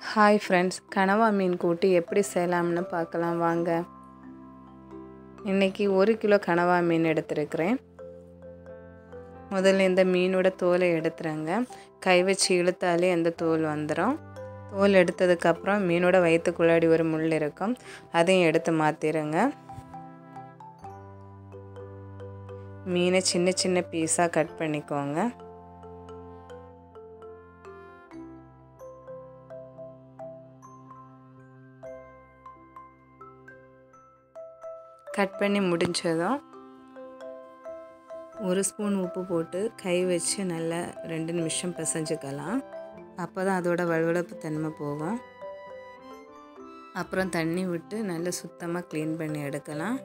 hi friends கனவா மீன் கூட்டு எப்படி செய்யலாம்னு பார்க்கலாம் வாங்க இன்றைக்கி ஒரு கிலோ கனவா மீன் எடுத்துருக்கிறேன் முதல்ல இந்த மீனோட தோலை எடுத்துருங்க கை வச்சு இழுத்தாலே அந்த தோல் வந்துடும் தோல் எடுத்ததுக்கப்புறம் மீனோட வயிற்றுக்குள்ளாடி ஒரு முள் இருக்கும் அதையும் எடுத்து மாற்றிடுங்க மீனை சின்ன சின்ன பீஸாக கட் பண்ணிக்கோங்க கட் பண்ணி முடிஞ்சதும் ஒரு ஸ்பூன் உப்பு போட்டு கை வச்சு நல்லா ரெண்டு நிமிஷம் பிசைஞ்சுக்கலாம் அப்போ தான் அதோட வலுவழுப்பு தன்மை போகும் அப்புறம் தண்ணி விட்டு நல்லா சுத்தமாக க்ளீன் பண்ணி எடுக்கலாம்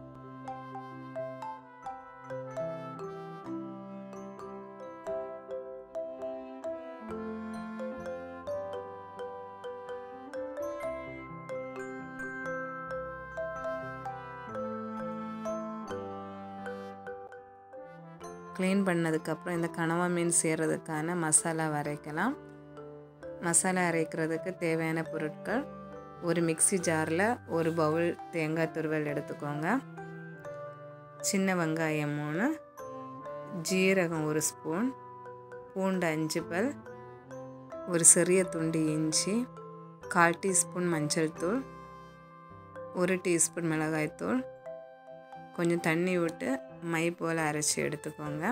க்ளீன் பண்ணதுக்கப்புறம் இந்த கனவா மீன் செய்கிறதுக்கான மசாலா அரைக்கலாம் மசாலா அரைக்கிறதுக்கு தேவையான பொருட்கள் ஒரு மிக்சி ஜாரில் ஒரு பவுல் தேங்காய் துருவல் எடுத்துக்கோங்க சின்ன வெங்காயம் மூணு ஜீரகம் ஒரு ஸ்பூன் பூண்டு அஞ்சு பல் ஒரு சிறிய துண்டு இஞ்சி கால் டீஸ்பூன் மஞ்சள் தூள் ஒரு டீஸ்பூன் மிளகாய்த்தூள் கொஞ்சம் தண்ணி விட்டு மை போல் அரைச்சி எடுத்துக்கோங்க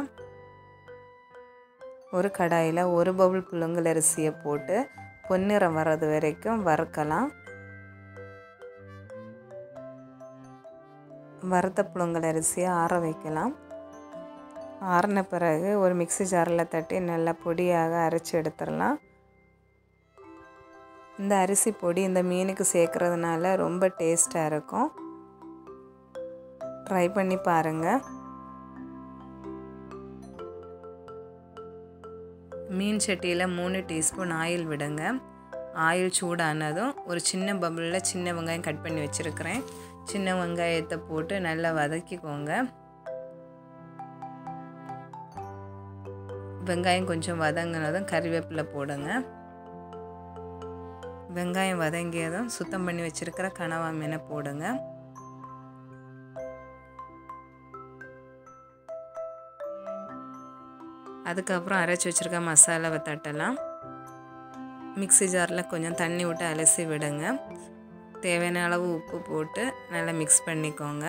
ஒரு கடாயில் ஒரு பவுல் புழுங்கல் அரிசியை போட்டு பொன்னிறம் வர்றது வரைக்கும் வறுக்கலாம் வறுத்த புழுங்கல் அரிசியை ஆற வைக்கலாம் ஆறின பிறகு ஒரு மிக்சி ஜாரில் தட்டி நல்லா பொடியாக அரைச்சி எடுத்துடலாம் இந்த அரிசி பொடி இந்த மீனுக்கு சேர்க்குறதுனால ரொம்ப டேஸ்ட்டாக இருக்கும் ட்ரை பண்ணி பாருங்கள் மீன் சட்டியில் மூணு டீஸ்பூன் ஆயில் விடுங்க ஆயில் சூடானதும் ஒரு சின்ன பபுளில் சின்ன வெங்காயம் கட் பண்ணி வச்சுருக்கிறேன் சின்ன வெங்காயத்தை போட்டு நல்லா வதக்கிக்கோங்க வெங்காயம் கொஞ்சம் வதங்கினதும் கறிவேப்பிலை போடுங்க வெங்காயம் வதங்கியதும் சுத்தம் பண்ணி வச்சுருக்கிற கனவா மீனை போடுங்க அதுக்கப்புறம் அரைச்சி வச்சுருக்க மசாலாவை தட்டலாம் மிக்சி ஜாரில் கொஞ்சம் தண்ணி விட்டு அலசி விடுங்க தேவையான அளவு உப்பு போட்டு நல்லா மிக்ஸ் பண்ணிக்கோங்க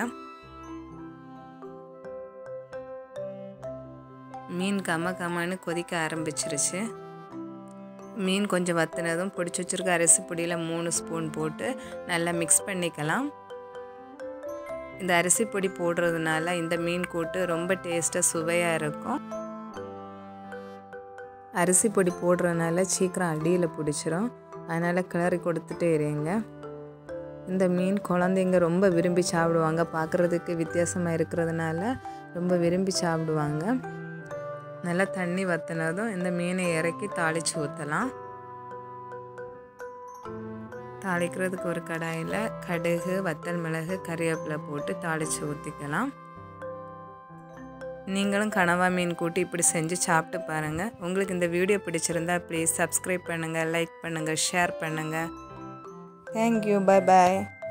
மீன் கம்ம கம்மன்னு கொதிக்க ஆரம்பிச்சிருச்சு மீன் கொஞ்சம் வத்தினதும் பிடிச்சி வச்சுருக்க அரிசி பொடியில் மூணு ஸ்பூன் போட்டு நல்லா மிக்ஸ் பண்ணிக்கலாம் இந்த அரிசி பொடி போடுறதுனால இந்த மீன் கூட்டு ரொம்ப டேஸ்ட்டாக சுவையாக இருக்கும் அரிசி பொடி போடுறதுனால சீக்கிரம் அடியில் பிடிச்சிரும் அதனால் கிளறி கொடுத்துட்டே இருங்க இந்த மீன் குழந்தைங்க ரொம்ப விரும்பி சாப்பிடுவாங்க பார்க்குறதுக்கு வித்தியாசமாக இருக்கிறதுனால ரொம்ப விரும்பி சாப்பிடுவாங்க நல்லா தண்ணி வற்றினதும் இந்த மீனை இறக்கி தாளித்து ஊற்றலாம் தாளிக்கிறதுக்கு ஒரு கடாயில் கடுகு வத்தல் மிளகு கறிவேப்பிலை போட்டு தாளித்து ஊற்றிக்கலாம் நீங்களும் கனவா மீன் கூட்டி இப்படி செஞ்சு சாப்பிட்டு பாருங்கள் உங்களுக்கு இந்த வீடியோ பிடிச்சிருந்தா ப்ளீஸ் சப்ஸ்கிரைப் பண்ணுங்கள் லைக் பண்ணுங்கள் ஷேர் பண்ணுங்கள் தேங்க்யூ பாய் பாய்